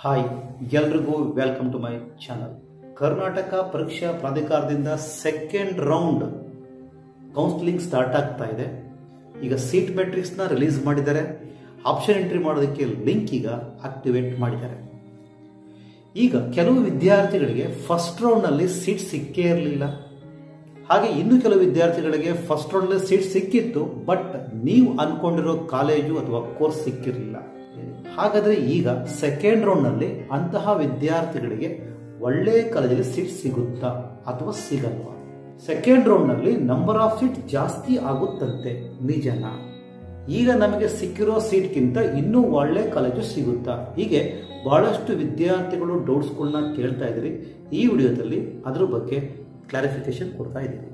hi ಎಲ್ರಿಗೂ welcome to my channel Karnataka ಪರೀಕ್ಷಾ ಪ್ರಾಧಿಕಾರದಿಂದ ಸೆಕೆಂಡ್ ರೌಂಡ್ ಕೌನ್ಸಿಲಿಂಗ್ ಸ್ಟಾರ್ಟ್ ಆಗ್ತಾ ಇದೆ ಈಗ ಸೀಟ್ ಮೆಟ್ರಿಕ್ಸ್ನ ರಿಲೀಸ್ ಮಾಡಿದ್ದಾರೆ ಆಪ್ಷನ್ ಎಂಟ್ರಿ ಮಾಡೋದಕ್ಕೆ ಲಿಂಕ್ ಈಗ ಆಕ್ಟಿವೇಟ್ ಮಾಡಿದ್ದಾರೆ ಈಗ ಕೆಲವು ವಿದ್ಯಾರ್ಥಿಗಳಿಗೆ ಫಸ್ಟ್ ರೌಂಡ್ನಲ್ಲಿ ಸೀಟ್ ಸಿಕ್ಕೇ ಇರಲಿಲ್ಲ ಹಾಗೆ ಇನ್ನು ಕೆಲವು ವಿದ್ಯಾರ್ಥಿಗಳಿಗೆ ಫಸ್ಟ್ ರೌಂಡ್ನಲ್ಲಿ ಸೀಟ್ ಸಿಕ್ಕಿತ್ತು ಬಟ್ ನೀವು ಅನ್ಕೊಂಡಿರೋ ಕಾಲೇಜು ಅಥವಾ ಕೋರ್ಸ್ ಸಿಕ್ಕಿರಲಿಲ್ಲ ಹಾಗಾದ್ರೆ ಈಗ ಸೆಕೆಂಡ್ ರೌಂಡ್ನಲ್ಲಿ ಅಂತಹ ವಿದ್ಯಾರ್ಥಿಗಳಿಗೆ ಒಳ್ಳೆಯ ಕಾಲೇಜಲ್ಲಿ ಸೀಟ್ ಸಿಗುತ್ತಾ ಅಥವಾ ಸಿಗಲ್ವಾ ಸೆಕೆಂಡ್ ರೌಂಡ್ನಲ್ಲಿ ನಂಬರ್ ಆಫ್ ಸೀಟ್ ಜಾಸ್ತಿ ಆಗುತ್ತಂತೆ ನಿಜನಾ ಈಗ ನಮಗೆ ಸಿಕ್ಕಿರೋ ಸೀಟ್ಗಿಂತ ಇನ್ನೂ ಒಳ್ಳೆ ಕಾಲೇಜು ಸಿಗುತ್ತಾ ಹೀಗೆ ಬಹಳಷ್ಟು ವಿದ್ಯಾರ್ಥಿಗಳು ಡೌಟ್ಸ್ಗಳನ್ನ ಕೇಳ್ತಾ ಇದ್ದೀರಿ ಈ ವಿಡಿಯೋದಲ್ಲಿ ಅದ್ರ ಬಗ್ಗೆ ಕ್ಲಾರಿಫಿಕೇಶನ್ ಕೊಡ್ತಾ ಇದ್ದೀವಿ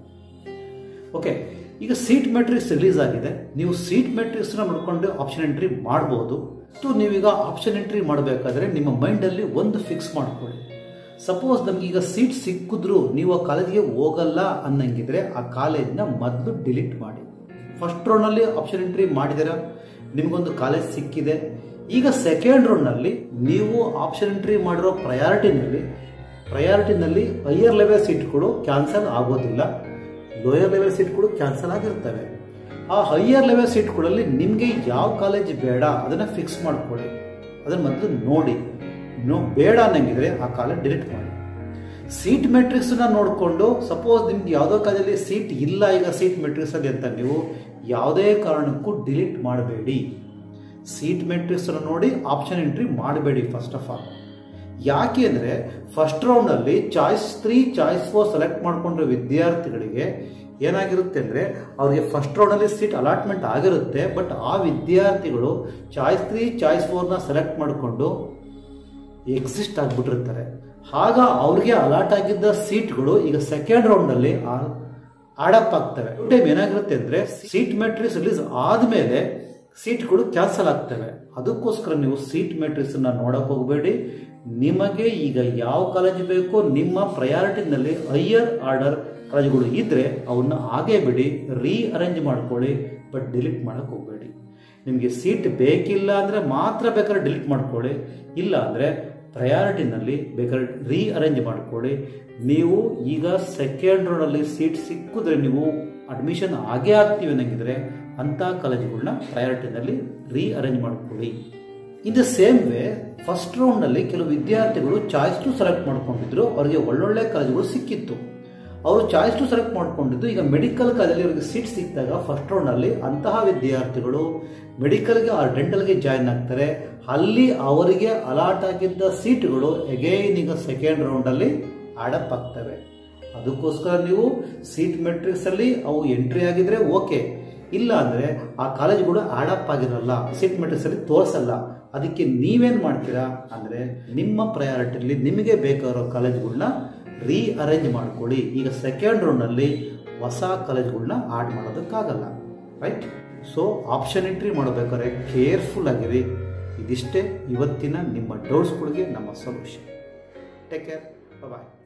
ಓಕೆ ಈಗ ಸೀಟ್ ಮೆಟ್ರಿಕ್ಸ್ ರಿಲೀಸ್ ಆಗಿದೆ ನೀವು ಸೀಟ್ ಮೆಟ್ರಿಕ್ಸ್ನ ನೋಡ್ಕೊಂಡು ಆಪ್ಷನ್ ಎಂಟ್ರಿ ಮಾಡಬಹುದು ಸೊ ನೀವೀಗ ಆಪ್ಷನ್ ಎಂಟ್ರಿ ಮಾಡಬೇಕಾದ್ರೆ ನಿಮ್ಮ ಮೈಂಡಲ್ಲಿ ಒಂದು ಫಿಕ್ಸ್ ಮಾಡ್ಕೊಳ್ಳಿ ಸಪೋಸ್ ನಮಗೀಗ ಸೀಟ್ ಸಿಕ್ಕಿದ್ರು ನೀವು ಆ ಕಾಲೇಜಿಗೆ ಹೋಗಲ್ಲ ಅನ್ನಂಗಿದ್ರೆ ಆ ಕಾಲೇಜ್ನ ಮೊದಲು ಡಿಲೀಟ್ ಮಾಡಿ ಫಸ್ಟ್ ರೌಂಡ್ನಲ್ಲಿ ಆಪ್ಷನ್ ಎಂಟ್ರಿ ಮಾಡಿದಿರ ನಿಮಗೊಂದು ಕಾಲೇಜ್ ಸಿಕ್ಕಿದೆ ಈಗ ಸೆಕೆಂಡ್ ರೌಂಡ್ನಲ್ಲಿ ನೀವು ಆಪ್ಷನ್ ಎಂಟ್ರಿ ಮಾಡಿರೋ ಪ್ರಯಾರಿಟಿನಲ್ಲಿ ಪ್ರಯಾರಿಟಿನಲ್ಲಿ ಹೈಯರ್ ಲೆವೆಲ್ ಸೀಟ್ಗಳು ಕ್ಯಾನ್ಸಲ್ ಆಗೋದಿಲ್ಲ ಲೋಯರ್ ಲೆವೆಲ್ ಸೀಟ್ಗಳು ಕ್ಯಾನ್ಸಲ್ ಆಗಿರ್ತವೆ ಆ ಹೈಯರ್ ಲೆವೆಲ್ ಸೀಟ್ಗಳಲ್ಲಿ ನಿಮಗೆ ಯಾವ ಕಾಲೇಜ್ ಬೇಡ ಅದನ್ನು ಫಿಕ್ಸ್ ಮಾಡ್ಕೊಳ್ಳಿ ಅದನ್ನು ಮೊದಲು ನೋಡಿ ನೋ ಬೇಡ ಅನ್ನಂಗಿದ್ರೆ ಆ ಕಾಲೇಜ್ ಡಿಲೀಟ್ ಮಾಡಿ ಸೀಟ್ ಮೆಟ್ರಿಕ್ಸ್ನ ನೋಡಿಕೊಂಡು ಸಪೋಸ್ ನಿಮ್ಗೆ ಯಾವುದೋ ಕಾಲೇಜಲ್ಲಿ ಸೀಟ್ ಇಲ್ಲ ಈಗ ಸೀಟ್ ಮೆಟ್ರಿಕ್ಸ್ ಅಲ್ಲಿ ಅಂತ ನೀವು ಯಾವುದೇ ಕಾರಣಕ್ಕೂ ಡಿಲೀಟ್ ಮಾಡಬೇಡಿ ಸೀಟ್ ಮೆಟ್ರಿಕ್ಸ್ ನೋಡಿ ಆಪ್ಷನ್ ಎಂಟ್ರಿ ಮಾಡಬೇಡಿ ಫಸ್ಟ್ ಆಫ್ ಆಲ್ ಯಾಕೆ ಅಂದರೆ ಫಸ್ಟ್ ರೌಂಡಲ್ಲಿ choice three choice four select ಮಾಡ್ಕೊಂಡಿರೋ ವಿದ್ಯಾರ್ಥಿಗಳಿಗೆ ಏನಾಗಿರುತ್ತೆ ಅಂದರೆ ಅವ್ರಿಗೆ ಫಸ್ಟ್ ರೌಂಡಲ್ಲಿ ಸೀಟ್ ಅಲಾಟ್ಮೆಂಟ್ ಆಗಿರುತ್ತೆ ಬಟ್ ಆ ವಿದ್ಯಾರ್ಥಿಗಳು ಚಾಯ್ಸ್ ತ್ರೀ ಚಾಯ್ಸ್ ಫೋರ್ನ ಸೆಲೆಕ್ಟ್ ಮಾಡಿಕೊಂಡು ಎಕ್ಸಿಸ್ಟ್ ಆಗಿಬಿಟ್ಟಿರ್ತಾರೆ ಆಗ ಅವ್ರಿಗೆ ಅಲಾಟ್ ಆಗಿದ್ದ ಸೀಟ್ಗಳು ಈಗ ಸೆಕೆಂಡ್ ರೌಂಡಲ್ಲಿ ಆಡಪ್ ಆಗ್ತವೆ ಟೈಮ್ ಏನಾಗಿರುತ್ತೆ ಅಂದರೆ ಸೀಟ್ ಮೆಟ್ರಿಕ್ಸ್ ರಿಲೀಸ್ ಆದಮೇಲೆ ಸೀಟ್ಗಳು ಕ್ಯಾನ್ಸಲ್ ಆಗ್ತವೆ ಅದಕ್ಕೋಸ್ಕರ ನೀವು ಸೀಟ್ ಮೆಟ್ರಿಕ್ಸ್ ನೋಡಕ್ ಹೋಗಬೇಡಿ ನಿಮಗೆ ಈಗ ಯಾವ ಕಾಲೇಜ್ ಬೇಕೋ ನಿಮ್ಮ ಪ್ರಯಾರಿಟಿನಲ್ಲಿ ಹೈಯರ್ ಆರ್ಡರ್ ಕಾಲೇಜುಗಳು ಇದ್ರೆ ಅವನ್ನ ಹಾಗೇ ಬಿಡಿ ರೀ ಅರೇಂಜ್ ಮಾಡ್ಕೊಳ್ಳಿ ಬಟ್ ಡಿಲೀಟ್ ಮಾಡಕ್ ಹೋಗಬೇಡಿ ನಿಮಗೆ ಸೀಟ್ ಬೇಕಿಲ್ಲ ಅಂದರೆ ಮಾತ್ರ ಬೇಕಾದ್ರೆ ಡಿಲೀಟ್ ಮಾಡ್ಕೊಳ್ಳಿ ಇಲ್ಲ ಅಂದರೆ ಪ್ರಯಾರಿಟಿನಲ್ಲಿ ಬೇಕಾದ್ರೆ ರೀ ಅರೇಂಜ್ ಮಾಡ್ಕೊಳ್ಳಿ ನೀವು ಈಗ ಸೆಕೆಂಡ್ ರೌಂಡಲ್ಲಿ ಸೀಟ್ ಸಿಕ್ಕಿದ್ರೆ ನೀವು ಅಡ್ಮಿಷನ್ ಆಗೇ ಆಗ್ತೀವಿ ಅನ್ನಂಗಿದ್ರೆ ಅಂಥ ಕಾಲೇಜುಗಳನ್ನ ಪ್ರಯಾರಿಟಿನಲ್ಲಿ ರೀ ಅರೇಂಜ್ ಮಾಡ್ಕೊಳ್ಳಿ in the same way first ರೌಂಡ್ನಲ್ಲಿ ಕೆಲವು ವಿದ್ಯಾರ್ಥಿಗಳು ಚಾಯ್ಸ್ ಟು ಸೆಲೆಕ್ಟ್ ಮಾಡ್ಕೊಂಡಿದ್ರು ಅವರಿಗೆ ಒಳ್ಳೊಳ್ಳೆ ಕಾಲೇಜುಗಳು ಸಿಕ್ಕಿತ್ತು ಅವರು ಚಾಯ್ಸ್ ಟು ಸೆಲೆಕ್ಟ್ ಮಾಡ್ಕೊಂಡಿದ್ದು ಈಗ ಮೆಡಿಕಲ್ ಕಾಲೇಜಲ್ಲಿ ಅವರಿಗೆ ಸೀಟ್ ಸಿಕ್ಕಿದಾಗ ಫಸ್ಟ್ ರೌಂಡಲ್ಲಿ ಅಂತಹ ವಿದ್ಯಾರ್ಥಿಗಳು ಮೆಡಿಕಲ್ಗೆ ಆ ಡೆಂಟಲ್ಗೆ ಜಾಯಿನ್ ಆಗ್ತಾರೆ ಅಲ್ಲಿ ಅವರಿಗೆ ಅಲಾಟ್ ಆಗಿದ್ದ ಸೀಟ್ಗಳು ಎಗೈನ್ ಈಗ ಸೆಕೆಂಡ್ ರೌಂಡಲ್ಲಿ ಆಡಪ್ ಆಗ್ತವೆ ಅದಕ್ಕೋಸ್ಕರ ನೀವು ಸೀಟ್ ಮೆಟ್ರಿಕ್ಸ್ ಅಲ್ಲಿ ಅವು ಎಂಟ್ರಿ ಆಗಿದ್ರೆ ಓಕೆ ಇಲ್ಲ ಅಂದರೆ ಆ ಕಾಲೇಜುಗಳು ಆಡಪ್ ಆಗಿರಲ್ಲ ಸೀಟ್ ಮೆಟ್ರಿಕ್ಸ್ ಅಲ್ಲಿ ತೋರಿಸಲ್ಲ ಅದಕ್ಕೆ ನೀವೇನು ಮಾಡ್ತೀರಾ ಅಂದರೆ ನಿಮ್ಮ ಪ್ರಯಾರಿಟಿಲಿ ನಿಮಗೆ ಬೇಕಾಗಿರೋ ಕಾಲೇಜುಗಳನ್ನ ರೀ ಅರೇಂಜ್ ಮಾಡ್ಕೊಳ್ಳಿ ಈಗ ಸೆಕೆಂಡ್ ರೌಂಡಲ್ಲಿ ಹೊಸ ಕಾಲೇಜ್ಗಳನ್ನ ಆಡ್ ಮಾಡೋದಕ್ಕಾಗಲ್ಲ ರೈಟ್ ಸೊ ಆಪ್ಷನ್ ಎಂಟ್ರಿ ಮಾಡಬೇಕಾದ್ರೆ ಕೇರ್ಫುಲ್ ಆಗಿರಿ ಇದಿಷ್ಟೇ ಇವತ್ತಿನ ನಿಮ್ಮ ಡೌಟ್ಸ್ಗಳಿಗೆ ನಮ್ಮ ಸೊಲ್ಯೂಷನ್ ಟೇಕ್ ಕೇರ್ ಬಾಯ್